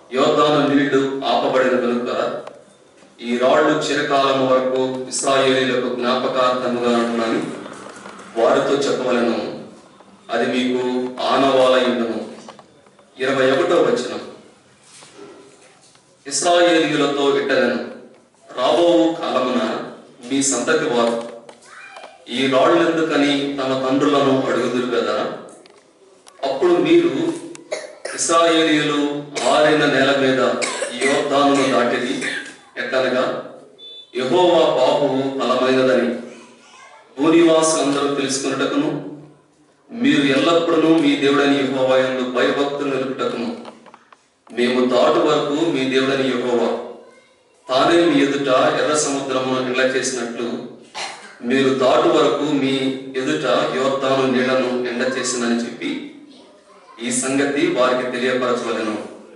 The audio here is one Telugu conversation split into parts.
యోర్దాను నీళ్లు ఆపబడిన కనుక ఈ రాళ్ళు చిరకాలం వరకు ఇస్రాయేలీలకు జ్ఞాపకార్థముగా ఉంటుందని వారితో చెప్పవలను అది మీకు ఆనవాలయుండను ఇరవై ఒకటో వచనం ఇస్రాయేలీయులతో ఇట్టగను రాబో కాలమున మీ సంతతి వారు ఈ రాళ్ళెందుకని తమ తండ్రులను అడుగుదురు కదా అప్పుడు మీరు ఇస్రాయేలీయులు ఆరిన నేల మీద యోర్దానును దాటిది ఎట్లనగా యెహోవా బాహువు బలమైనదని భూనివాసులందరూ తెలుసుకున్నటకును మీరు ఎల్లప్పుడూ మీ దేవుడని యెహోవా యందు భయభక్తులు నిలుపుటకును మేము దాటు వరకు మీ దేవుడని యెహోవా తానే మీ ఎదుట ఎర్ర సముద్రమును నిల చేసినట్లు మీరు దాటు వరకు మీ ఎదుట యోర్దాను నీళ్లను ఎండ చేసిందని చెప్పి ఈ సంగతి వారికి తెలియపరచవలను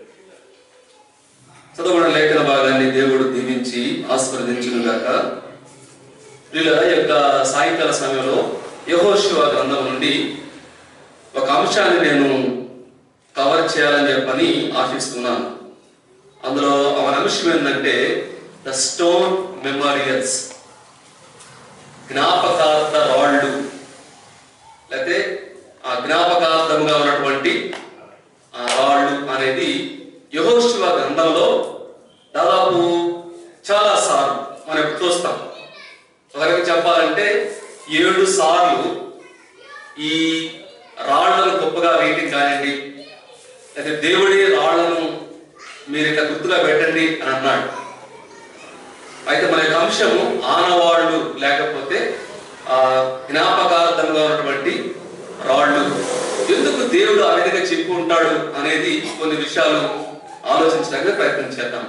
చదవబడిన లేఖన భాగాన్ని దేవుడు దీవించి ఆస్వాదించును గాక వీళ్ళ యొక్క సాయంకాల సమయంలో యహోశివ గ్రంథం నుండి ఒక అంశాన్ని నేను కవర్ చేయాలని చెప్పని ఆశిస్తున్నాను అందులో అవన అంశం ఏంటంటే ద స్టోన్ మెమోరియల్స్ జ్ఞాపకార్థ రాళ్ళు లేకపోతే ఆ జ్ఞాపకార్థముగా ఉన్నటువంటి ఆ రాళ్ళు అనేది యహోశివ గ్రంథంలో దాదాపు చాలా సార్లు మనం చూస్తాం ఒకరికి చెప్పాలంటే ఏడు సార్లు ఈ రాళ్లను గొప్పగా వేయటం కానివ్వండి అయితే దేవుడి రాళ్లను మీరు ఇట్లా గుర్తుగా పెట్టండి అని అన్నాడు అయితే మన యొక్క అంశము ఆనవాళ్ళు లేకపోతే ఆ జ్ఞాపకార్థంగా ఉన్నటువంటి రాళ్ళు ఎందుకు దేవుడు ఆ విధంగా చెప్పి ఉంటాడు అనేది కొన్ని విషయాలు ఆలోచించడానికి ప్రయత్నం చేద్దాం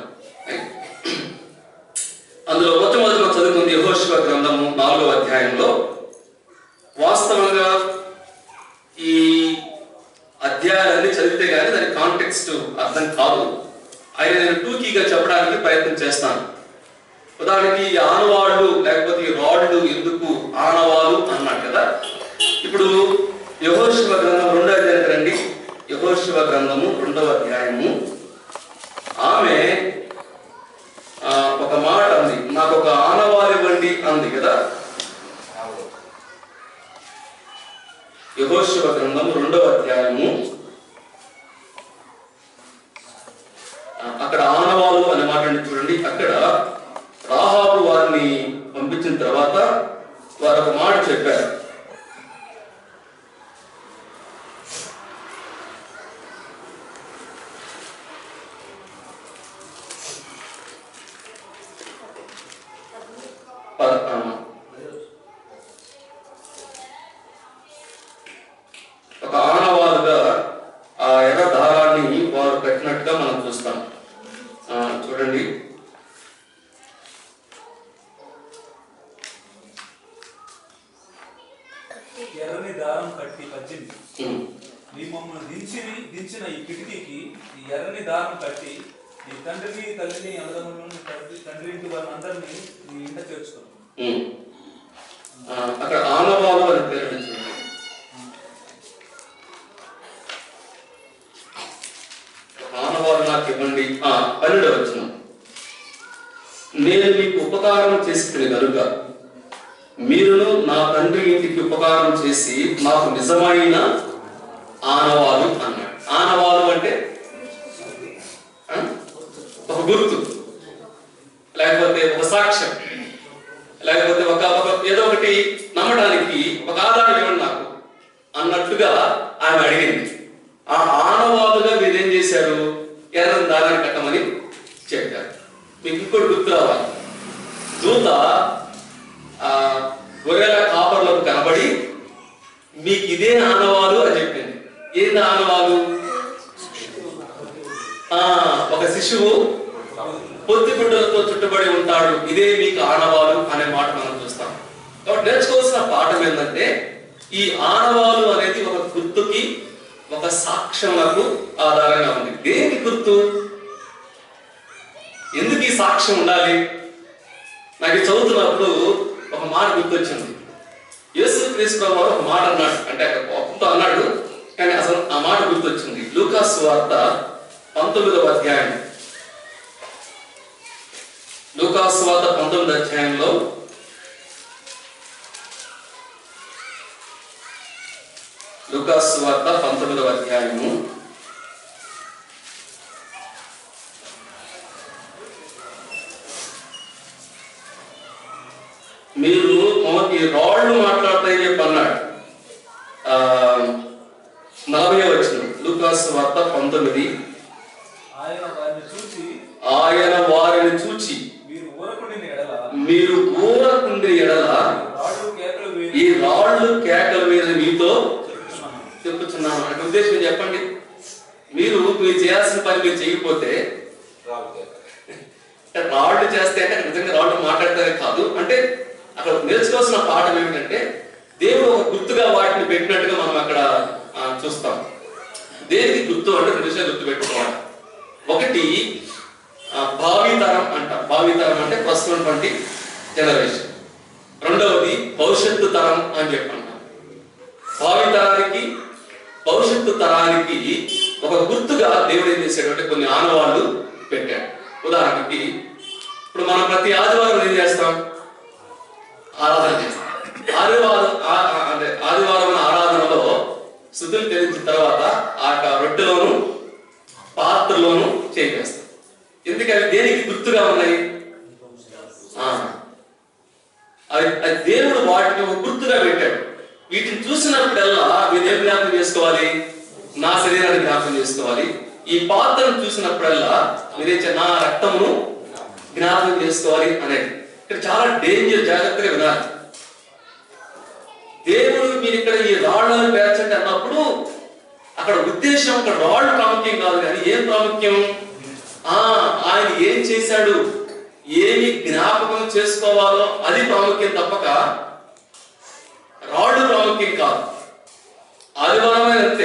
అందులో మొట్టమొదటి మనం చదువుకుంది యహోశివ గ్రంథము నాలుగో అధ్యాయంలో వాస్తవంగా ఈ అధ్యాయాలన్నీ చదివితే కానీ దాని కాంటెక్స్ట్ అర్థం కాదు ఆయన నేను టూకీగా చెప్పడానికి ప్రయత్నం చేస్తాను ఉదాహరణకి ఈ ఆనవాళ్ళు లేకపోతే ఈ రాళ్ళు ఎందుకు ఆనవాళ్ళు అన్నాడు కదా ఇప్పుడు యహోశివ గ్రంథం రెండో అధ్యాయం రండి యహోశివ గ్రంథము రెండవ అధ్యాయము ఆమె ఆ, ఒక మాట అంది నాకు ఒక ఆనవాలు ఇవ్వండి అంది కదా యహోశివ గ్రంథం రెండవ అధ్యాయము ఆ, అక్కడ ఆనవాలు అనే మాట ఉంది చూడండి అక్కడ రాహాబు వారిని పంపించిన తర్వాత వారు ఒక మాట చెప్పారు పద- ఆ, ఒక ఆనవాలుగా ఆ ఎర్ర దారాన్ని వారు పెట్టినట్టుగా మనం చూస్తాం ఆ, చూడండి ఎర్రని దారం కట్టి పద్దెనిమిది ఉమ్, నీ మమ్మల్ని దించి దించిన ఈ కిటికీకి ఈ ఎర్రని దారం కట్టి నీ తండ్రిని తల్లిని అన్నదమ్ములను తండ్రి తండ్రి ఇంటి వారిని అందరినీ నీ ఇంట చేర్చుకో ఉమ్. ఆ, అక్కడ ఆనవాలు అని పేరు ఉంది చూడండి ఆనవాలు నాకు ఇవ్వండి ఆ, పన్నెండు వచ్చిన నేను మీకు ఉపకారం చేసి కనుక మీరును నా తండ్రి ఇంటికి ఉపకారం చేసి నాకు నిజమైన ఆనవాలు అన్నాడు ఆనవాలు అంటే ఆ? ఒక గుర్తు లేకపోతే ఒక సాక్ష్యం లేకపోతే ఒక ఒక ఏదో ఒకటి నమ్మడానికి ఒక ఆధారం ఇవ్వండి నాకు అన్నట్టుగా ఆమె అడిగింది ఆ ఆనవాలుగా మీరేం చేశారు ఎర్రని దారాన్ని కట్టమని చెప్పారు మీకు ఇంకోటి గుర్తు రావాలి దూత ఆ గొర్రెల కాపర్లకు కనబడి మీకు ఇదే ఆనవాలు అని చెప్పింది ఏంది ఆనవాలు ఆ ఒక శిశువు పొత్తి గుడ్డలతో చుట్టబడి ఉంటాడు ఇదే మీకు ఆనవాలు అనే మాట మనం చూస్తాం కాబట్టి నేర్చుకోవాల్సిన పాఠం ఏంటంటే ఈ ఆనవాలు అనేది ఒక గుర్తుకి ఒక సాక్ష్యములకు ఆధారంగా ఉంది దేనికి గుర్తు ఎందుకు ఈ సాక్ష్యం ఉండాలి నాకు ఇది చదువుతున్నప్పుడు ఒక మాట గుర్తొచ్చింది యేసు క్రీస్తు వారు ఒక మాట అన్నాడు అంటే అక్కడ కోపంతో అన్నాడు కానీ అసలు ఆ మాట గుర్తొచ్చింది లూకాస్ వార్త పంతొమ్మిదవ అధ్యాయం లూకాసు వార్త పంతొమ్మిది అధ్యాయంలో లూకాసు వార్త పంతొమ్మిదవ అధ్యాయము మీరు మనకి రాళ్ళు మాట్లాడతాయని చెప్పి అన్నాడు ఆ, నలభై వచ్చిన లూకాసు వార్త పంతొమ్మిది ఆయన వారిని చూసి ఆయన వారిని చూచి మీరు ఊరకుండిన ఎడల మీరు ఊరకుండే ఎడల రాళ్ళు కేకలు ఈ వేసి రాళ్ళు కేకల మీద మీతో చెప్తున్నాను చెప్పుచున్నాను అంటే ఉద్దేశం చెప్పండి మీరు మీరు చేయాల్సిన పని మీరు చేయకపోతే అంటే రాళ్ళు చేస్తే అంటే అక్కడ నిజంగా రాళ్ళు మాట్లాడతారే కాదు అంటే అక్కడ నేర్చుకోవాల్సిన పాఠం ఏమిటంటే దేవుడు ఒక గుర్తుగా వాటిని పెట్టినట్టుగా మనం అక్కడ ఆ, చూస్తాం దేనికి గుర్తు అంటే రెండు విషయాలు గుర్తు పెట్టుకోవాలి ఒకటి ఆ, భావి తరం అంట భావి తరం అంటే ప్రస్తుతం జనరేషన్ రెండవది భవిష్యత్తు తరం అని చెప్పి అంటాం భావి తరానికి భవిష్యత్తు తరానికి ఒక గుర్తుగా దేవుడు ఏం చేశాడు అంటే కొన్ని ఆనవాళ్ళు పెట్టాడు ఉదాహరణకి ఇప్పుడు మనం ప్రతి ఆదివారం ఏం చేస్తాం ఆరాధన చేస్తాం ఆదివారం ఆ- ఆ- అంటే ఆదివారం ఆరాధనలో శుద్ధులు తెలిసిన తర్వాత ఆ యొక్క రొట్టెలోను పాత్రలోను చేపేస్తాం ఎందుకు అవి దేనికి గుర్తుగా ఉన్నాయి ఆ, అది అది దేవుడు వాటిని ఒక గుర్తుగా పెట్టాడు వీటిని చూసినప్పుడల్లా మీరు ఏం జ్ఞాపకం చేసుకోవాలి నా శరీరాన్ని జ్ఞాపకం చేసుకోవాలి ఈ పాత్రను చూసినప్పుడల్లా మీరేం చే- నా రక్తమును జ్ఞాపకం చేసుకోవాలి అనేది ఇక్కడ చాలా డేంజర్ జాగ్రత్తగా వినాలి దేవుడు మీరు ఇక్కడ ఈ రాళ్ళను పేర్చండి అన్నప్పుడు అక్కడ ఉద్దేశం అక్కడ రాళ్ళు ప్రాముఖ్యం కాదు కానీ ఏం ప్రాముఖ్యం ఆ ఆయన ఏం చేశాడు ఏమి జ్ఞాపకం చేసుకోవాలో అది ప్రాముఖ్యం తప్పక రాళ్ళు ప్రాముఖ్యం కాదు ఆదివారమే అంతే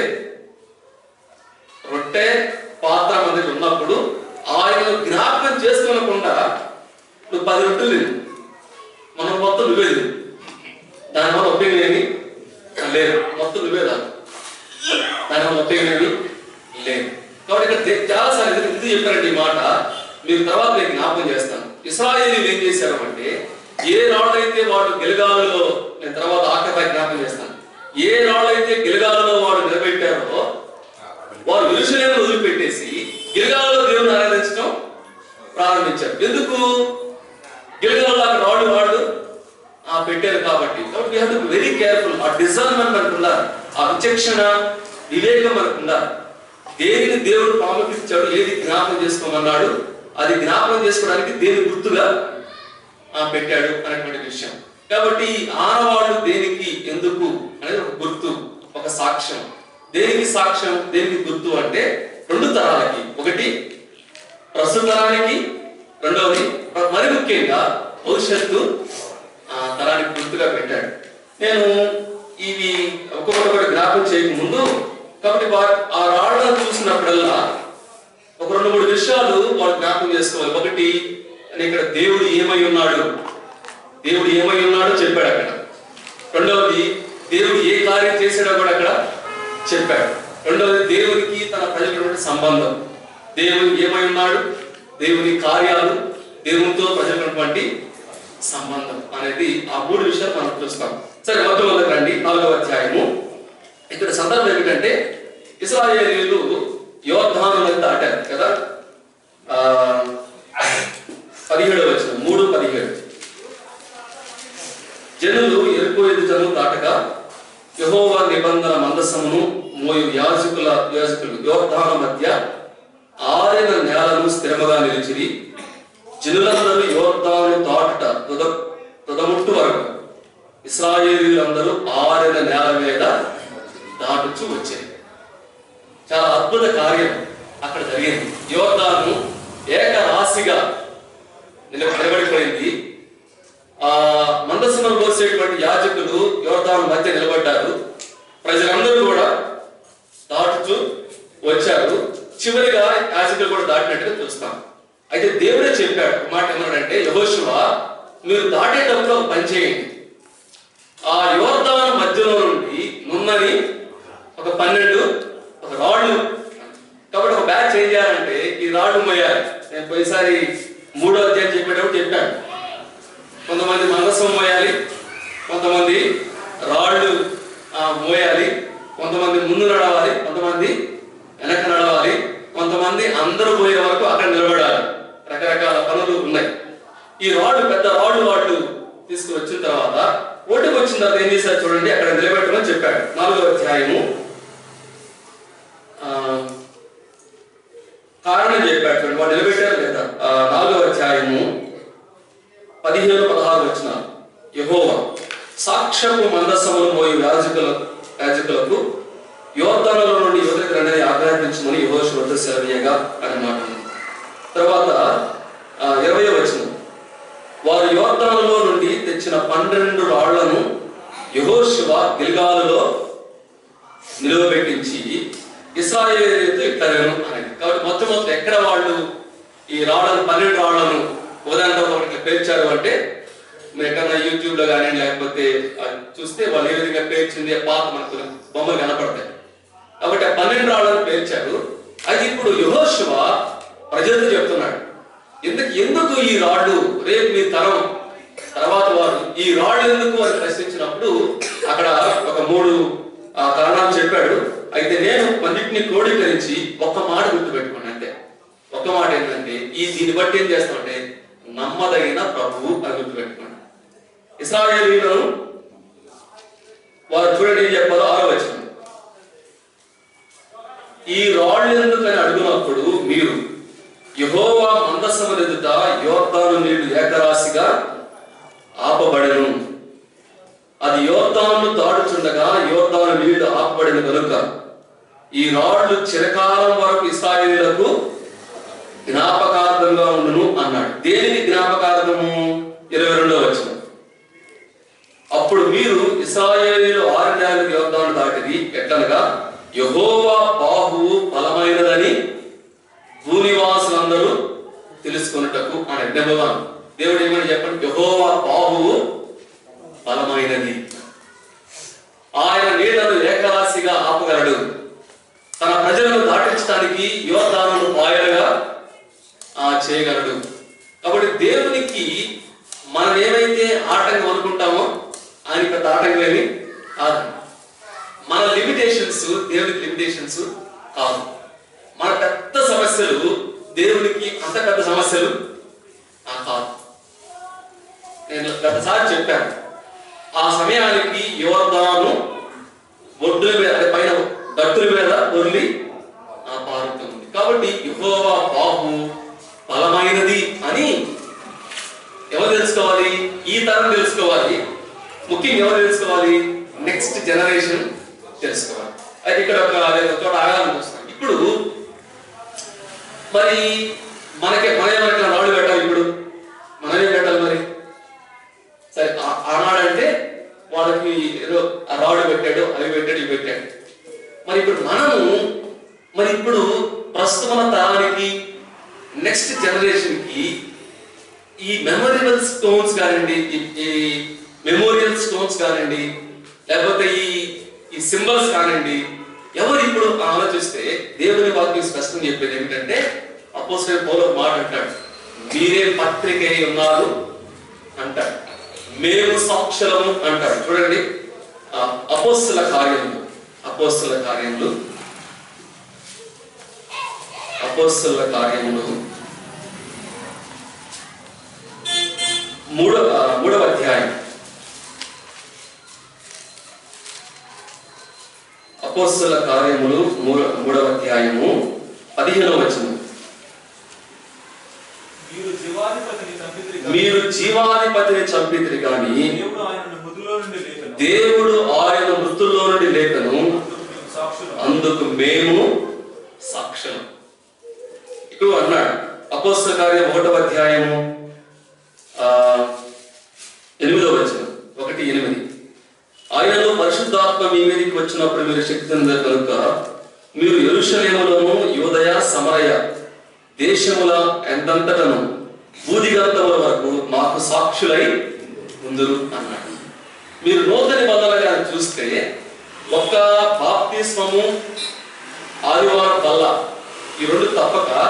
రొట్టె పాత్ర మందికి ఉన్నప్పుడు ఆయన జ్ఞాపకం చేసుకోనకుండా నువ్వు పది రొట్టెలు తిను. మనం మొత్తం నువ్వే తిను. దానివల్ల ఉపయోగం ఏమి లేదు మొత్తం నువ్వే దాని దానివల్ల ఉపయోగం ఏమి లేదు కాబట్టి ఇక్కడ దే- చాలా సార్లు ఎందుకు ఎందుకు చెప్పారంటే ఈ మాట మీరు తర్వాత నేను జ్ఞాపకం చేస్తాను ఇస్రాయేలీలు ఏం చేశారు అంటే ఏ రాళ్ళైతే వాడు గిలగాలలో నేను తర్వాత ఆఖరి జ్ఞాపకం చేస్తాను ఏ రాళ్ళైతే గిలగాలలో వాడు నిలబెట్టారో వారు విరుషులేమని వదిలిపెట్టేసి గిలగాలలో దేవుని ఆరాధించడం ప్రారంభించారు ఎందుకు గిలగాలలో అక్కడ రాళ్ళు వాడు ఆ పెట్టారు కాబట్టి కాబట్టి we have to very careful ఆ డిజర్న్మెంట్ మనకు ఉండాలి ఆ విచక్షణ వివేకం మనకు ఉండాలి దేనిని దేవుడు ప్రాముఖ్యత ఇచ్చాడు ఏది జ్ఞాపకం చేసుకోమన్నాడు అది జ్ఞాపకం చేసుకోవడానికి దేని గుర్తుగా ఆ, పెట్టాడు అనేటువంటి విషయం కాబట్టి ఈ ఆనవాళ్ళు దేనికి ఎందుకు అనేది ఒక గుర్తు ఒక సాక్ష్యం దేనికి సాక్ష్యం దేనికి గుర్తు అంటే రెండు తరాలకి ఒకటి ప్రస్తుత తరానికి రెండవది మరి ముఖ్యంగా భవిష్యత్తు ఆ, తరానికి గుర్తుగా పెట్టాడు నేను ఇవి ఒక్కొక్కటి కూడా జ్ఞాపకం చేయకముందు కాబట్టి వా- ఆ రాళ్ళను చూసినప్పుడల్లా ఒక రెండు మూడు విషయాలు వాళ్ళు జ్ఞాపకం చేసుకోవాలి ఒకటి అని ఇక్కడ దేవుడు ఏమై ఉన్నాడు దేవుడు ఏమై ఉన్నాడో చెప్పాడు అక్కడ రెండవది దేవుడు ఏ కార్యం చేశాడో కూడా అక్కడ చెప్పాడు రెండవది దేవునికి తన ప్రజలటువంటి సంబంధం దేవుడు ఏమై ఉన్నాడు దేవుని కార్యాలు దేవునితో ప్రజలటువంటి సంబంధం అనేది ఆ మూడు విషయాలు మనం చూస్తాం సరే మొట్టమొదటి రండి నాలుగవ అధ్యాయము ఇక్కడ సందర్భం ఏమిటంటే ఇస్రాయేలీలు యోర్ధాను నది దాటారు కదా ఆ, పదిహేడవ వచ్చిన మూడు పదిహేడు జనులు ఎరుకోయేది జనులు దాటగా యహోవా నిబంధన మందసమును మోయు యాజకుల యాజకులు యోర్ధాన మధ్య ఆరిన నేలను స్థిరముగా నిలిచిరి జనులందరూ యోర్ధాను దాటుట తుద తుదముట్టు వరకు ఇస్రాయేలీలందరూ ఆరిన నేల మీద దాటుచు వచ్చారు చాలా అద్భుత కార్యం అక్కడ జరిగింది యోర్ధాను ఏకరాశిగా నిల- నిలబడిపోయింది ఆ మందసనం పోసేటువంటి యాజకులు యోర్ధాను మధ్య నిలబడ్డారు ప్రజలందరూ కూడా దాటుతూ వచ్చారు చివరిగా యాజకులు కూడా దాటినట్టుగా చూస్తాం అయితే దేవుడే చెప్పాడు ఒక మాట ఏమన్నాడంటే యహోశివ మీరు దాటేటప్పుడు ఒక పని చేయండి ఆ యోర్ధాను మధ్యలో నుండి నున్నని ఒక పన్నెండు ఒక రాళ్ళు కాబట్టి ఒక బ్యాచ్ ఏం చేయాలంటే రాళ్ళు మోయాలి నేను పోయినసారి మూడో అధ్యాయం చెప్పేటప్పుడు చెప్పాను కొంతమంది మందసం మోయాలి కొంతమంది రాళ్ళు ఆ, మోయాలి కొంతమంది ముందు నడవాలి కొంతమంది వెనక నడవాలి కొంతమంది అందరూ పోయే వరకు అక్కడ నిలబడాలి రకరకాల పనులు ఉన్నాయి ఈ రాళ్ళు పెద్ద రాళ్ళు వాళ్ళు తీసుకుని వచ్చిన తర్వాత ఓటుకు వచ్చిన తర్వాత ఏం చేశారు చూడండి అక్కడ నిలబెట్టమని చెప్పాడు నాలుగో అధ్యాయము ఆ, కారణం చెప్పాడు చూడండి వాళ్ళు నిలబెట్టారు లేదా ఆ, నాలుగో అధ్యాయము పదిహేను పదహారు వచ్చిన యహోవా సాక్ష్యపు మందసములు మోయి యాజకుల యాజకులకు యోర్ధనల నుండి యువతకు రండి ఆజ్ఞాపించమని యహోష వద్ద సెలవీయగా అని మాట ఉంది. తర్వాత ఆ, ఇరవై వచ్చిన వారు యోర్ధనలో నుండి తెచ్చిన పన్నెండు రాళ్లను యహోశివ గిల్గాలులో నిలువబెట్టించి ఇస్రాయేలీతో ఇట్లనేను అనేది కాబట్టి మొత్తం మొత్తం ఎక్కడ వాళ్ళు ఈ రాళ్ళను పన్నెండు రాళ్లను ఉదాహరణ ఒకటి పేర్చారు అంటే మీరు ఎక్కడన్నా యూట్యూబ్ లో కానీ లేకపోతే అది చూస్తే వాళ్ళు ఏ విధంగా పేర్చింది ఆ పాత మనకు బొమ్మలు కనపడతాయి కాబట్టి ఆ పన్నెండు రాళ్లను పేర్చారు అది ఇప్పుడు యహోశివ ప్రజలతో చెప్తున్నాడు ఎందుకు ఎందుకు ఈ రాళ్ళు రేపు మీ తరం తర్వాత వారు ఈ రాళ్ళు ఎందుకు అని ప్రశ్నించినప్పుడు అక్కడ ఒక మూడు ఆ, కారణాలు చెప్పాడు అయితే నేను కొన్నిటిని క్రోడీకరించి ఒక్క మాట గుర్తుపెట్టుకోండి అంతే ఒక్క మాట ఏంటంటే ఈ దీన్ని బట్టి ఏం చేస్తామంటే నమ్మదగిన ప్రభువు అని గుర్తుపెట్టుకోండి ఇస్రాయేలీలను వారు చూడండి ఏం చెప్పాలో ఆరో వచనం ఈ రాళ్ళు ఎందుకని అడుగునప్పుడు మీరు యహోవా మందసము ఎదుట యోర్దాను నీళ్లు ఏకరాశిగా ఆపబడెను అది యోర్దాను దాడుచుండగా యోర్దాను నీళ్లు ఆపబడిన కనుక ఈ రాళ్ళు చిరకాలం వరకు ఇస్రాయేలీలకు జ్ఞాపకార్థంగా ఉండును అన్నాడు దేనికి జ్ఞాపకార్థము ఇరవై రెండో వచ్చిన అప్పుడు మీరు ఇస్రాయేలీలు ఆరణ్యానికి యోర్దాను దాటిది ఎట్లనగా యహోవా బాహువు బలమైనదని భూనివాసులందరూ తెలుసుకొనుటకు అని నెంబర్ దేవుడు ఏమని చెప్పండి యహోవా బాహువు బలమైనది ఆయన నీళ్లను ఏకరాశిగా ఆపగలడు తన ప్రజలను దాటించడానికి యోధాలను పాయలుగా ఆ, చేయగలడు కాబట్టి దేవునికి మనం ఏమైతే ఆటంకం అనుకుంటామో ఆయన పెద్ద ఆటంకం ఏమి కాదు మన లిమిటేషన్స్ దేవునికి లిమిటేషన్స్ కాదు మన పెద్ద సమస్యలు దేవునికి అంత పెద్ద సమస్యలు ఆ, కాదు నేను గతసారి చెప్పాను ఆ సమయానికి యోర్దాను ఒడ్డుల మీద అంటే పైన గట్టుల మీద దొర్లి ఆ పారుతుంది కాబట్టి యెహోవా బాహు బలమైనది అని ఎవరు తెలుసుకోవాలి ఈ తరం తెలుసుకోవాలి ముఖ్యంగా ఎవరు తెలుసుకోవాలి నెక్స్ట్ జనరేషన్ తెలుసుకోవాలి అయితే ఇక్కడ ఒక నేను ఒక చోట ఆగాలని చూస్తాను ఇప్పుడు మరి మనకి మన ఏమైనా రాళ్ళు పెట్టాలి ఇప్పుడు మనం ఏం పెట్టాలి మరి సరే ఆ- ఆనాడంటే వాళ్ళకి ఏదో ఆ రాడు పెట్టాడు అవి పెట్టాడు ఇవి పెట్టాడు మరి ఇప్పుడు మనము మరి ఇప్పుడు ప్రస్తుత తరానికి నెక్స్ట్ జనరేషన్ కి ఈ మెమొరబుల్ స్టోన్స్ కానివ్వండి ఈ- ఈ మెమోరియల్ స్టోన్స్ కానివ్వండి లేకపోతే ఈ ఈ సింబల్స్ కానివ్వండి ఎవరు ఇప్పుడు ఆలోచిస్తే దేవుని వాక్యం స్పష్టంగా చెప్పేది ఏమిటంటే అపోజిట్ పౌలు ఒక మాట అంటాడు మీరే పత్రిక అయి ఉన్నారు అంటాడు మేము సాక్షులము అంటాడు చూడండి ఆ, అపోస్తుల కార్యములు అపోస్తుల కార్యములు అపోస్తుల కార్యములు మూడవ ఆ, మూడవ అధ్యాయం అపోస్తుల కార్యములు మూడ- మూడవ అధ్యాయము పదిహేనవ వచనం మీరు జీవాధిపతిని చంపితిరి కాని మీరు జీవాధిపతిని చంపితిరి కానీ దేవుడు ఆయనను మృతుల్లో నుండి లేపెను దేవుడు ఆయన మృతుల్లో నుండి లేఖను అందుకు మేము సాక్షులం అందుకు మేము సాక్షులం ఇక్కడ అన్నాడు అపోస్తల కార్యం ఒకటవ అధ్యాయము ఆ, ఎనిమిదవ వచనం ఒకటి ఎనిమిది ఆయనలో పరిశుద్ధాత్మ మీ మీదకి వచ్చినప్పుడు మీరు శక్తి పొందారు కనుక మీరు ఎరుషలేములోను యోదయ సమరయ దేశముల ఎంతంతటను బూదిగంతముల వరకు మాకు సాక్షులై ముందురు అన్నాడు మీరు నూతన నిబంధనగా చూస్తే ఒక్క బాప్తిస్మము ఆదివారం వల్ల ఈ రెండు తప్పక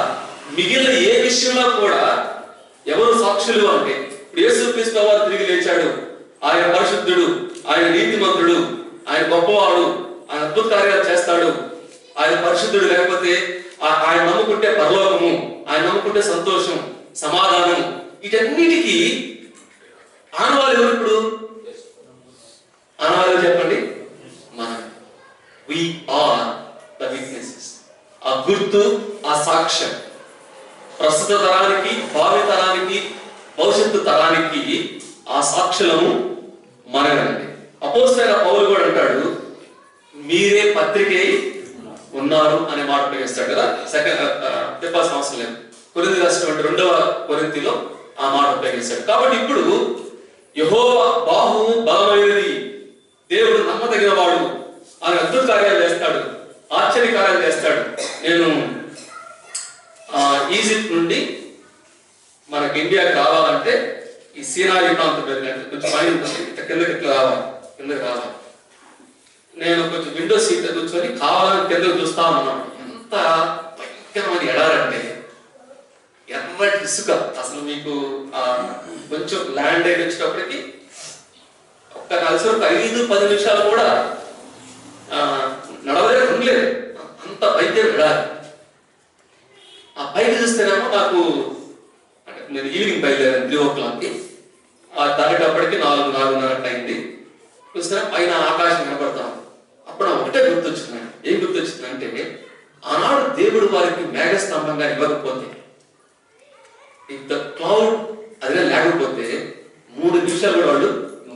మిగిలిన ఏ విషయంలో కూడా ఎవరు సాక్షులు అంటే ఇప్పుడు యేసుక్రీస్తు వారు తిరిగి లేచాడు ఆయన పరిశుద్ధుడు ఆయన నీతిమంతుడు ఆయన గొప్పవాడు ఆయన అద్భుత కార్యాలు చేస్తాడు ఆయన పరిశుద్ధుడు లేకపోతే ఆ- ఆయన నమ్ముకుంటే పరలోకము ఆయన నమ్ముకుంటే సంతోషం సమాధానం వీటన్నిటికీ ఆనవాళ్ళు ఎవరు ఇప్పుడు ఆనవాళ్ళు చెప్పండి మనం వి ఆర్ ద విట్నెసెస్ ఆ గుర్తు ఆ సాక్ష్యం ప్రస్తుత తరానికి భావి తరానికి భవిష్యత్తు తరానికి ఆ సాక్షులము మనగండి అపోస్తైన పౌలు కూడా అంటాడు మీరే పత్రికే ఉన్నారు అనే మాట ఉపయోగిస్తాడు కదా సెకండ్ చెప్పాల్సిన అవసరం లేదు కొరింది రాసినటువంటి రెండవ కొరింతిలో ఆ మాట ఉపయోగిస్తాడు కాబట్టి ఇప్పుడు యహోవా బాహు బలమైనది దేవుడు నమ్మదగిన వాడు ఆయన అద్భుత కార్యాలు చేస్తాడు ఆశ్చర్య కార్యాలు చేస్తాడు నేను ఆ, ఈజిప్ట్ నుండి మనకి ఇండియాకి రావాలంటే ఈ సీనాయి ప్రాంతం వెళ్ళినట్టు కొంచెం పైన ఉంటుంది ఇట్లా కిందకి ఇట్లా రావాలి కిందకి రావాలి నేను కొంచెం విండో సీట్ కూర్చొని కావాలని కిందకి చూస్తా ఉన్నాను ఎంత భయంకరమైన ఎడారంటే ఎర్రటి ఇసుక అసలు మీకు ఆ కొంచెం ల్యాండ్ అయి వచ్చేటప్పటికి ఒక్క కలిసి ఒక ఐదు పది నిమిషాలు కూడా ఆ, నడవలే ఉండలేదు అంత భయంకర ఎడారి ఆ పైకి చూస్తేనేమో నాకు అంటే నేను ఈవినింగ్ బయలుదేరాను త్రీ ఓ క్లాక్కి ఆ దాటేటప్పటికి నాలుగు నాలుగున్నర అయింది చూస్తే పైన ఆకాశం కనపడతాం అప్పుడు నాకు ఒకటే గుర్తొచ్చింది ఏం గుర్తొచ్చిందంటే ఆనాడు దేవుడు వారికి మేఘస్తంభంగా ఇవ్వకపోతే ఇఫ్ ద క్లౌడ్ అదే లేకపోతే మూడు నిమిషాలు కూడా వాళ్ళు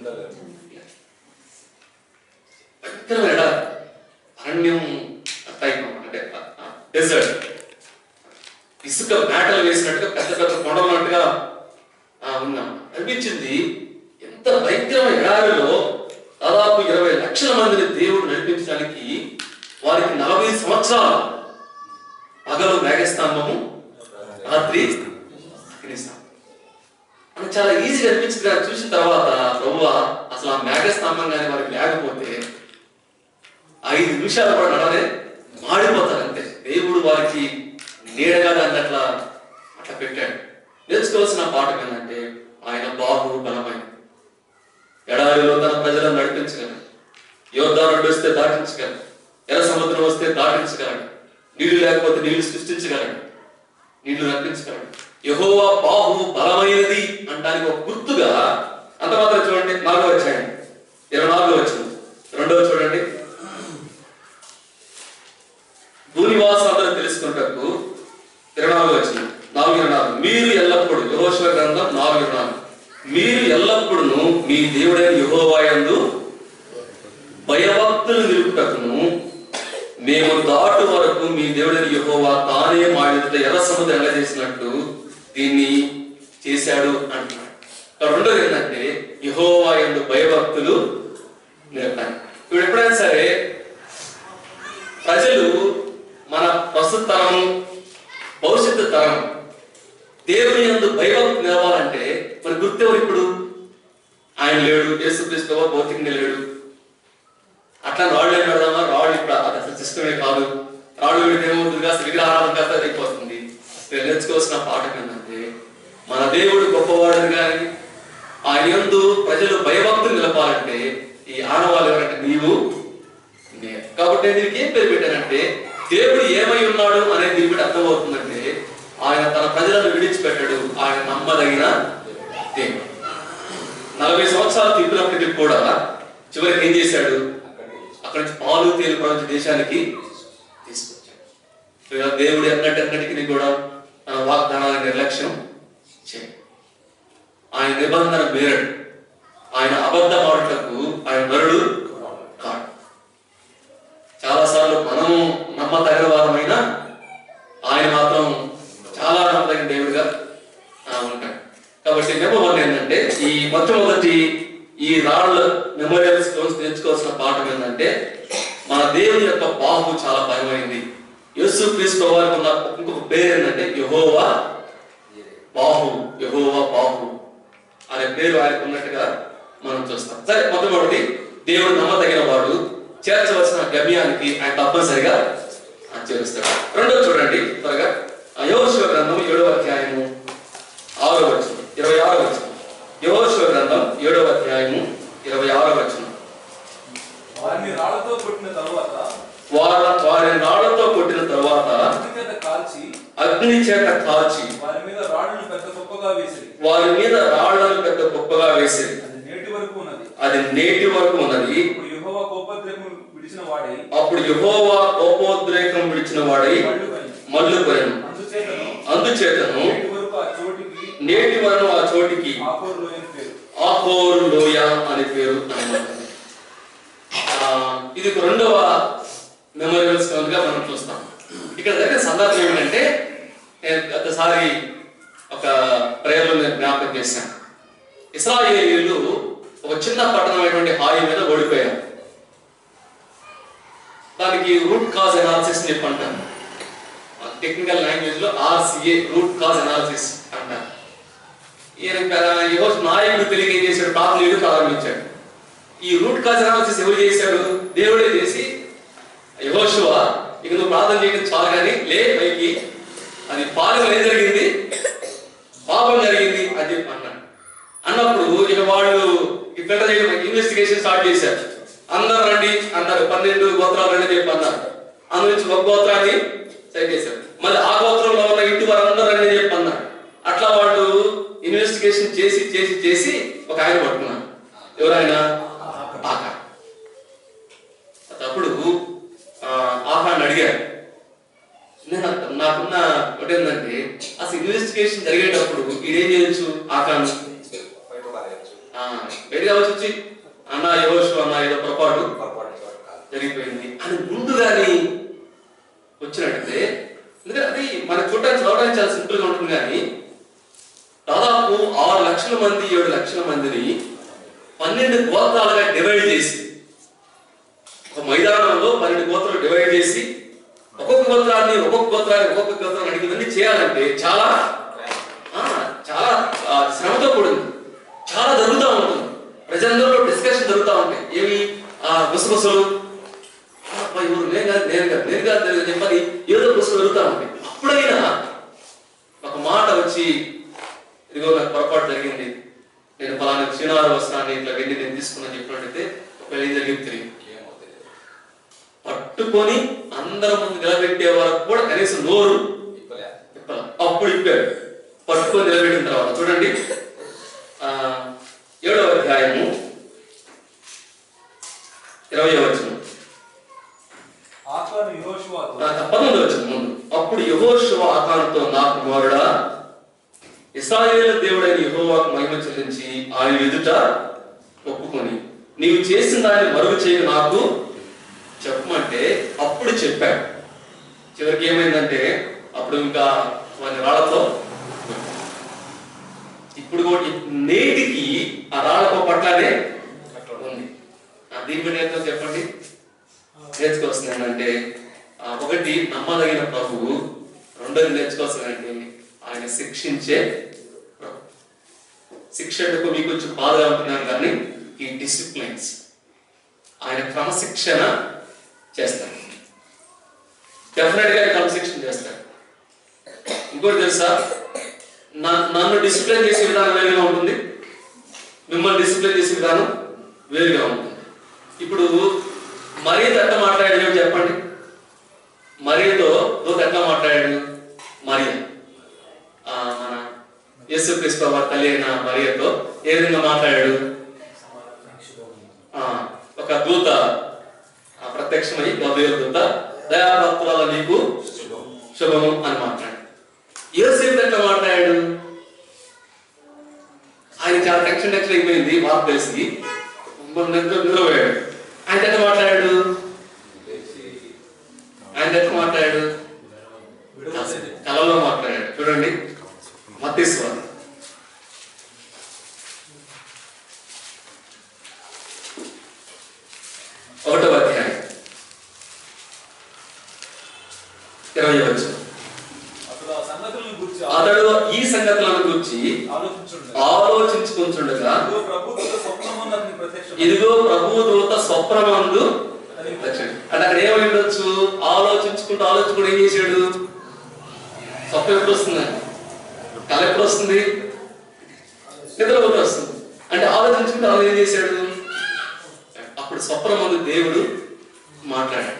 భయంకరమైన ఎడారి. అరణ్యం టైప్ అంటే డెజర్ట్ ఇసుక మేటలు వేసినట్టుగా పెద్ద పెద్ద కొండలు ఉన్నట్టుగా ఆ, ఉన్నాం అనిపించింది ఎంత భయంకరమైన ఎడారిలో దాదాపు ఇరవై లక్షల మందిని దేవుడు నడిపించడానికి వారికి నలభై సంవత్సరాలు పగలు మేఘస్తంభము రాత్రి అగ్నిస్తంభం అని చాలా ఈజీగా అనిపించింది కానీ చూసిన తర్వాత ప్రభువా అసలు ఆ మేఘస్తంభం కానీ వారికి లేకపోతే ఐదు నిమిషాలు కూడా నడవనే మాడిపోతారు అంతే దేవుడు వారికి నీడగా దాన్ని అట్లా అట్లా పెట్టాడు నేర్చుకోవాల్సిన పాఠం ఏంటంటే ఆయన బాహు బలమైన ఎడారిలో తన ప్రజలను నడిపించగలడు యోద్ధానుడు వస్తే దాటించగలడు ఎర్ర సముద్రం వస్తే దాటించగలడు నీళ్లు లేకపోతే నీళ్లు సృష్టించగలడు నీళ్లు రప్పించగలడు యహోవా బాహు బలమైనది అంటానికి ఒక గుర్తుగా అంత మాత్రం చూడండి నాలుగో అధ్యాయం ఇరవై నాలుగో వచ్చింది రెండవ చూడండి భూనివాసం అందరూ తెలుసుకుంటకు ఇరవై నాలుగు వచ్చింది నాలుగు ఇరవై నాలుగు మీరు ఎల్లప్పుడూ యహోశివ గ్రంథం నాలుగు ఇరవై నాలుగు మీరు ఎల్లప్పుడూ మీ దేవుడైన యహోవాయందు భయభక్తులు నిలుపుటకును మేము దాటు వరకు మీ దేవుడైన యహోవా తానే మా ఎదుట ఎర్ర సముద్రం ఎలా చేసినట్టు దీన్ని చేశాడు అంటున్నాడు ఇక్కడ రెండోది ఏంటంటే యహోవా ఎందు భయభక్తులు నిలపాలి ఇప్పుడు ఎప్పుడైనా సరే ప్రజలు మన ప్రస్తుత తరం భవిష్యత్తు తరం దేవుని యందు భయభక్తి నిలవాలంటే మరి గుర్తెవరు ఇప్పుడు ఆయన లేడు యేసుక్రీస్తు వారు భౌతికంగా లేడు అట్లా రాళ్ళు ఏం పెడదామా రాళ్ళు ఇప్పుడు అది అసలు సిస్టమే కాదు రాళ్ళు పెడితే ఏమవుతుంది కాస్త విగ్రహారాధన కాస్త అయిపోతుంది మీరు నేర్చుకోవాల్సిన పాఠం ఏంటంటే మన దేవుడు గొప్పవాడు కానీ ఆయన యందు ప్రజలు భయభక్తులు నిలపాలంటే ఈ ఆనవాళ్ళు ఎవరంటే నీవు నేను కాబట్టి నేను దీనికి ఏం పేరు పెట్టానంటే దేవుడు ఏమై ఉన్నాడు అనేది దీనికి బట్టి అర్థమవుతుందంటే ఆయన తన ప్రజలను విడిచిపెట్టాడు ఆయన నమ్మదగిన దేవుడు నలభై సంవత్సరాలు తిప్పినప్పటికీ కూడా చివరికి ఏం చేశాడు అక్కడి నుంచి పాలు తేలి ప్రపంచ దేశానికి తీసుకొచ్చాడు సో ఇలా దేవుడు ఎన్నటెన్నటికి కూడా తన వాగ్దానాల నిర్లక్ష్యం చేయడు ఆయన నిబంధన మేరడు ఆయన అబద్ధ మాటలకు ఆయన నరుడు కాడు చాలా సార్లు మనము నమ్మదగిన వారమైన ఆయన మాత్రం చాలా నమ్మదగిన దేవుడిగా ఆ, ఉంటాడు కాబట్టి నెంబర్ వన్ ఏంటంటే ఈ మొట్టమొదటి ఈ రాళ్ళ మెమోరియల్ స్టోన్స్ నేర్చుకోవాల్సిన పాఠం ఏంటంటే మన దేవుని యొక్క బాహు చాలా బలమైంది యేసు క్రీస్తు వారికి ఉన్న ఇంకొక పేరు ఏంటంటే యహోవా బాహు యహోవా బాహు అనే పేరు ఆయనకు ఉన్నట్టుగా మనం చూస్తాం సరే మొట్టమొదటి దేవుడు నమ్మదగిన వాడు చేర్చవలసిన గమ్యానికి ఆయన తప్పనిసరిగా ఆ, చేరుస్తాడు రెండో చూడండి త్వరగా ఆ, యహోశివ గ్రంథం ఏడవ అధ్యాయము ఆరో వచనం ఇరవై ఆరో వచనం యహోశివ గ్రంథం ఏడవ అధ్యాయము ఇరవై ఆరో వచనం వారిని రాళ్లతో కొట్టిన తరువాత వారి వారిని రాళ్లతో కొట్టిన తరువాత అగ్ని చేత కాల్చి అగ్ని చేత కాల్చి వారి మీద రాళ్ళను పెద్ద కుప్పగా వేసిరి వారి మీద రాళ్లను పెద్ద కుప్పగా వేసేది అది నేటి వరకు ఉన్నది అది నేటి వరకు ఉన్నది ఇప్పుడు యెహోవా కోపద్రేకం విడిచిన వాడై అప్పుడు యెహోవా కోపోద్రేకం విడిచిన వాడై మళ్ళు పోయి మల్లుపోయాను అందుచేతను అందుచేతను నేటి వరకు ఆ చోటికి నేటి వరకు ఆ చోటికి ఆకోరు లోయని పేరు ఆకోరు లోయ అని పేరు అన్నమాట ఆ, ఇది ఒక రెండవ మెమోరియల్స్ గా మనం చూస్తాం ఇక్కడ జరిగిన సందర్భం ఏమిటంటే నేను గతసారి ఒక ప్రేయర్లో నేను జ్ఞాపకం చేశాను ఇస్రాయేలీలు ఒక చిన్న పట్టణమైనటువంటి హాయి మీద ఓడిపోయారు దానికి రూట్ కాజ్ అనాలిసిస్ చెప్పి అంటారు టెక్నికల్ లాంగ్వేజ్ లో ఆర్సిఏ రూట్ కాజ్ అనాలిసిస్ అంటారు ఈయన పెద్ద- ఈ రోజు నాయకుడు తెలియక ఏం చేశాడు ప్రార్థనలు ప్రారంభించాడు ఈ రూట్ కాజ్ అనాలిసిస్ ఎవరు చేశాడు దేవుడే చేసి యహోశువ ఇక నువ్వు ప్రార్థన చేయడం చాలు కానీ లే పైకి అది పాలన ఏం జరిగింది పాపం జరిగింది అని చెప్పి అన్నాడు అన్నప్పుడు ఇక వాళ్ళు ఇక్కడ చేయడం ఇన్వెస్టిగేషన్ స్టార్ట్ చేశారు అందరు రండి అన్నారు పన్నెండు గోత్రాలు రండి అని చెప్పి అన్నారు అందు నుంచి ఒక గోత్రాన్ని సెట్ చేశారు మళ్ళీ ఆ గోత్రంలో ఉన్న ఇంటి వారందరూ రండి అని చెప్పి అన్నారు అట్లా వాళ్ళు ఇన్వెస్టిగేషన్ చేసి చేసి చేసి ఒక ఆయన పట్టుకున్నారు ఎవరైనా ఆకా అప్పుడు ఆహాన్ని అడిగారు నేను నాకు- నాకున్న ఒకటి ఏంటంటే అసలు ఇన్వెస్టిగేషన్ జరిగేటప్పుడు ఈడేం చేయొచ్చు ఆకాను బయట పారేయచ్చు. ఆ, బయటకు వచ్చి వచ్చి అన్న యోషు అన్న ఏదో పొరపాటు పొరపాటు చోట కాదు. జరిగిపోయింది అని ముందుగాని వచ్చినట్టయితే ఎందుకంటే అది మన చూడడానికి చదవడానికి చాలా సింపుల్ గా ఉంటుంది కానీ దాదాపు ఆరు లక్షల మంది ఏడు లక్షల మందిని పన్నెండు గోత్రాలుగా డివైడ్ చేసి ఒక మైదానంలో పన్నెండు గోత్రాలు డివైడ్ చేసి ఒక్కొక్క గోత్రాన్ని ఒక్కొక్క గోత్రాన్ని ఒక్కొక్క గోత్రాన్ని అడిగిందని చేయాలంటే చాలా ఆ, చాలా ఆ, శ్రమతో కూడింది చాలా జరుగుతూ ఉంటుంది ప్రజలందరిలో డిస్కషన్ జరుగుతూ ఉంటాయి ఏమి ఆ గుసగుసలు ఆ, అబ్బా, ఎవరు నేను కాదు నేను కాదు నేను కాదు నేను కాదు చెప్పని ఏదో గుసలు జరుగుతూ ఉంటాయి అప్పుడైనా ఒక మాట వచ్చి ఇదిగో నాకు పొరపాటు జరిగింది నేను ఫలానా క్షీణార వస్త్రాన్ని ఇట్లా వెళ్ళి నేను తీసుకున్నాను చెప్పినట్టయితే ఒకవేళ ఏం జరిగింది తెలియదు ఏమో తెలియదు. పట్టుకొని అందరం ముందు నిలబెట్టే వరకు కూడా కనీసం నోరు ఇప్పలే. ఇప్పల అప్పుడు ఇప్పాడు పట్టుకొని నిలబెట్టిన తర్వాత చూడండి ఆ, ఏడవ అధ్యాయము ఇరవై వచనం ఆకాను యెహోషువతో ఆ, పంతొమ్మిది వచ్చిన ముందు అప్పుడు యహోశివ ఆకాంతో నా కుమారుడా ఇస్రాయేల్ దేవుడైన యెహోవాకు మహిమ చెల్లించి ఆయన ఎదుట ఒప్పుకొని నీవు చేసిన దాన్ని మరుగు చేయు నాకు చెప్పమంటే అప్పుడు చెప్పాడు చివరికి ఏమైందంటే అప్పుడు ఇంకా వాని రాళ్లతో ఇప్పుడు కూడా నేటికి ఆ రాళ్లతో పట్లానే అట్లా ఉంది ఆ, దీని మీద ఏంటో చెప్పండి నేర్చుకోవాల్సింది ఏంటంటే ఆ, ఒకటి నమ్మదగిన ప్రభువు రెండోది నేర్చుకోవాల్సింది ఏంటి ఆయన శిక్షించే ప్రభు. శిక్షణకు మీకు కొంచెం బాధగా ఉంటున్నాను కానీ ఈ డిసిప్లిన్స్ ఆయన క్రమశిక్షణ చేస్తాడు డెఫినెట్ గా క్రమశిక్షణ చేస్తాడు ఇంకోటి తెలుసా నన్ను నన్ను డిసిప్లిన్ చేసే విధానం వేరుగా ఉంటుంది మిమ్మల్ని డిసిప్లిన్ చేసే విధానం వేరుగా ఉంటుంది ఇప్పుడు మరీ ఎట్లా మాట్లాడాడు చెప్పండి మరియతో దూత ఎట్లా మాట్లాడాడు మరియ ఆ, మన యేసు క్రీస్తు వారి తల్లి అయిన మరియతో ఏ విధంగా మాట్లాడాడు ఆ, ఒక దూత ఆ, ప్రత్యక్షమై గబ్రియల్ దూత దయాప్రాప్తురాల నీకు శుభం. శుభము అని మాట్లాడాడు యోసేపు ఎట్లా మాట్లాడాడు ఆయన చాలా టెన్షన్ టెన్షన్ అయిపోయింది వార్త తెలిసి నిద్ర నిద్రపోయాడు ఆయన ఎట్లా మాట్లాడాడు లేచి ఆయన ఎట్లా మాట్లాడాడు విడవలేదు కలలో మాట్లాడాడు చూడండి మతీశ్వర్ ఒకటో అధ్యాయం ఇరవై వచ్చు అతడు ఆ సంగతులను గురించి అతడు ఈ సంగతులను గురించి ఆలోచించుండగా ఆలోచించుకుంటుండగా ఇదిగో ప్రభుత్వ స్వప్నమున్న అతని ప్రత్యక్షం ఇదిగో ప్రభు దూత స్వప్నమందు వచ్చాడు అంటే అక్కడ ఏమై ఉండొచ్చు ఆలోచించుకుంటూ ఆలోచించుకుంటూ ఏం చేశాడు స్వప్నం ఎప్పుడు వస్తుంది కళ ఎప్పుడు వస్తుంది నిద్రపోతే వస్తుంది అంటే ఆలోచించుకుంటే అలా ఏం చేశాడు అప్పుడు స్వప్నం ముందు దేవుడు మాట్లాడాడు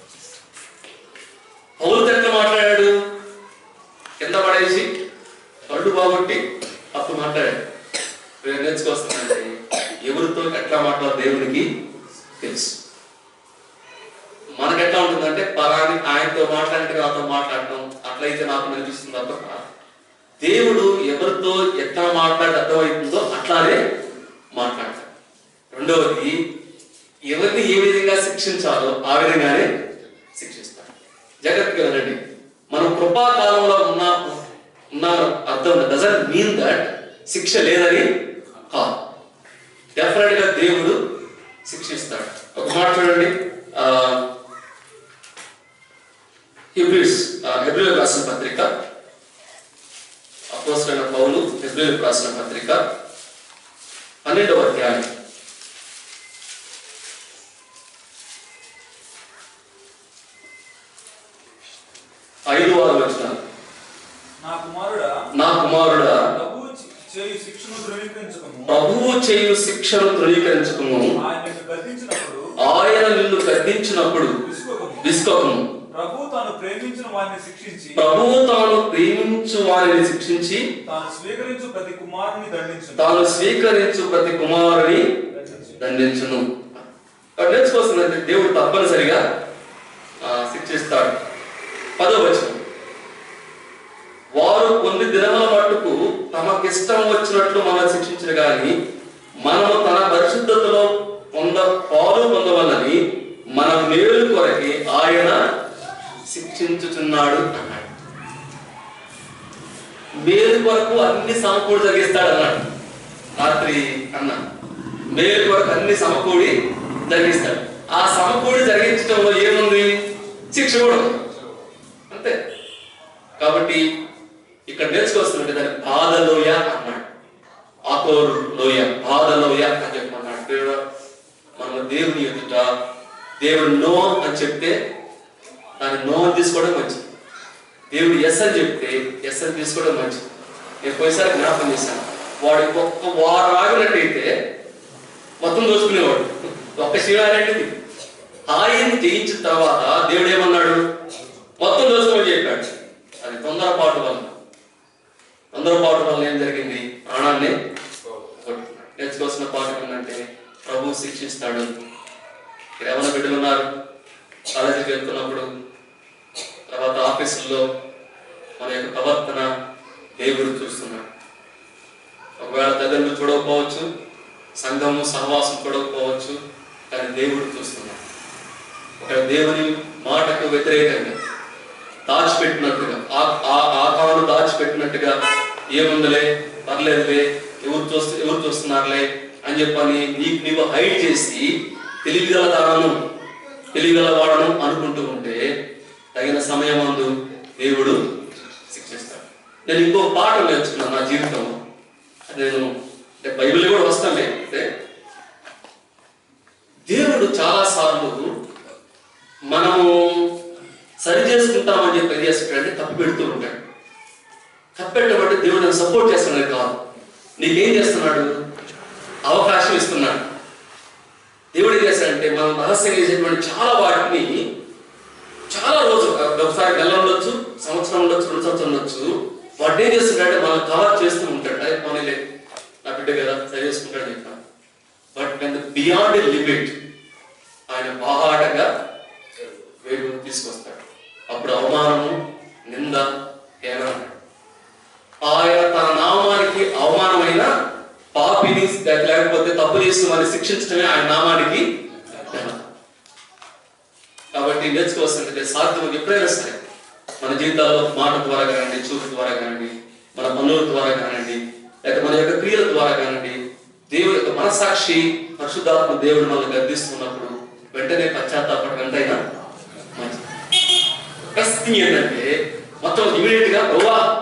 పౌరుతో ఎట్లా మాట్లాడాడు కింద పడేసి కళ్ళు బాగొట్టి అప్పుడు మాట్లాడాడు నేను నేర్చుకొస్తానంటే ఎవరితో ఎట్లా మాట్లాడాలి దేవునికి తెలుసు మనకు ఎట్లా ఉంటుందంటే పరాని ఆయనతో మాట్లాడితే నాతో మాట్లాడటం అట్లయితే నాకు అనిపిస్తుంది తప్ప దేవుడు ఎవరితో ఎట్లా మాట్లాడి అర్థమవుతుందో అట్లానే మాట్లాడతాడు రెండవది ఎవరిని ఏ విధంగా శిక్షించాలో ఆ విధంగానే శిక్షిస్తాడు జాగ్రత్తగా వినండి మనం కృపాకాలంలో ఉన్న ఉన్న అర్థం డజన్ మీన్ దట్ శిక్ష లేదని కాదు డెఫినెట్ గా దేవుడు శిక్షిస్తాడు ఒక మాట చూడండి హిబ్రిస్ హెబ్రిల్ రాసిన పత్రిక అపోసరైన పౌలు హెబ్రిల్ రాసిన పత్రిక పన్నెండవ అధ్యాయం ఐదు ఆరు వచ్చినారు నా కుమారుడా నా కుమారుడా ప్రభువు చేయు శిక్షను ధృవీకరించకము ప్రభువు చేయు శిక్షను ధృవీకరించకము ఆయన నిన్ను గద్దించినప్పుడు ఆయన నిన్ను గద్దించినప్పుడు విసుకోకము విసుకోకము ప్రభు తాను ప్రేమించిన వారిని శిక్షించి ప్రభువు తాను ప్రేమించు వారిని శిక్షించి తాను స్వీకరించు ప్రతి కుమారుని దండించు తాను స్వీకరించు ప్రతి కుమారుని దండించును అక్కడ నేర్చుకోవాల్సిందంటే దేవుడు తప్పనిసరిగా ఆ, శిక్షిస్తాడు పదో వచనం వారు కొన్ని దినముల మట్టుకు తమకిష్టం వచ్చినట్లు మనం శిక్షించిన గాని మనము తన పరిశుద్ధతలో పొంద పాలు పొందవలని మన మేలు కొరకి ఆయన శిక్షించుచున్నాడు అన్నాడు మేలు కొరకు అన్ని సమకూడి జరిగిస్తాడు అన్నాడు రాత్రి అన్న మేలు కొరకు అన్ని సమకూడి జరిగిస్తాడు ఆ సమకూడి జరిగించడంలో ఏముంది శిక్ష కూడా ఉంది. అంతే కాబట్టి ఇక్కడ నేర్చుకోవాల్సిందంటే దాని బాధలోయ అన్నాడు ఆకోరు లోయ బాధలోయ అని చెప్పమన్నాడు దేవుడు మన దేవుని ఎదుట దేవుడు నో అని చెప్తే దాన్ని నో అని తీసుకోవడం మంచిది దేవుడు ఎస్ అని చెప్తే ఎస్ అని తీసుకోవడం మంచిది నేను పోయిసారి జ్ఞాపకం చేశాను వాడు ఒక్క వారం ఆగినట్టయితే మొత్తం దోచుకునేవాడు ఒక్క శివారెడ్డిది ఆయన్ని జయించిన తర్వాత దేవుడు ఏమన్నాడు మొత్తం దోచుకోమని చెప్పాడు అది తొందరపాటు వల్ల తొందరపాటు వల్ల ఏం జరిగింది ప్రాణాన్ని కొట్టుకున్నాడు. నేర్చుకోవాల్సిన పాఠం ఏంటంటే ప్రభు శిక్షిస్తాడు ఇక్కడ ఏమైనా బిడ్డలు ఉన్నారు కాలేజీకి వెళ్తున్నప్పుడు తర్వాత ఆఫీసుల్లో మన యొక్క ప్రవర్తన దేవుడు చూస్తున్నాడు ఒకవేళ తల్లిదండ్రులు చూడకపోవచ్చు సంఘము సహవాసం చూడకపోవచ్చు కానీ దేవుడు చూస్తున్నాడు ఒక దేవుని మాటకు వ్యతిరేకంగా దాచిపెట్టినట్టుగా ఆ- ఆ- ఆకాను దాచిపెట్టినట్టుగా ఏముందిలే పర్లేదులే ఎవరు చూస్తూ ఎవరు చూస్తున్నారులే అని చెప్పని నీకు నీవు హైడ్ చేసి తెలివిగల దానను తెలివిగల వాడను అనుకుంటూ ఉంటే తగిన సమయం అందు దేవుడు శిక్షిస్తాడు నేను ఇంకో పాఠం నేర్చుకున్నాను నా జీవితంలో అది నేను అంటే బైబిల్ కూడా వస్తామే అంటే దేవుడు చాలా సార్లు మనము సరి చేసుకుంటామని చెప్పి ఏం చేస్తాడంటే తప్పు పెడుతూ ఉంటాడు తప్పు పెట్టడం అంటే దేవుడు నన్ను సపోర్ట్ చేస్తున్నాడు కాదు నీకేం చేస్తున్నాడు అవకాశం ఇస్తున్నాడు దేవుడు ఏం చేస్తాడంటే మనం రహస్యంగా చేసేటువంటి చాలా వాటిని చాలా రోజు ఒకసారి నెల ఉండొచ్చు సంవత్సరం ఉండొచ్చు రెండు సంవత్సరం ఉండొచ్చు వాటిని ఏం చేస్తున్నాడంటే మనం కవర్ చేస్తూ ఉంటాడు అదే పోనీలే నా బిడ్డ కదా సరి చేసుకుంటాడు చెప్పాను బట్ వెన్ బియాండ్ లిమిట్ ఆయన బాహాటంగా వేడు తీసుకొస్తాడు అప్పుడు అవమానము నింద హేళన ఆయన తన నామానికి అవమానమైన పాపిని లేకపోతే తప్పు చేస్తూ మరి శిక్షించడమే ఆయన నామానికి ఘనత. కాబట్టి నేర్చుకోవాల్సిందంటే సాధ్యం ఎప్పుడైనా సరే మన జీవితాల్లో మాట ద్వారా కానివ్వండి చూపు ద్వారా కానివ్వండి మన పనుల ద్వారా కానివ్వండి లేక మన యొక్క క్రియల ద్వారా కానివ్వండి దేవుడి యొక్క మనసాక్షి పరిశుద్ధాత్మ దేవుడు మనల్ని గర్దిస్తున్నప్పుడు వెంటనే పశ్చాత్తాపడడం ఎంతైనా మంచిది బెస్ట్ థింగ్ ఏంటంటే మొత్తం ఇమీడియట్ గా గోవా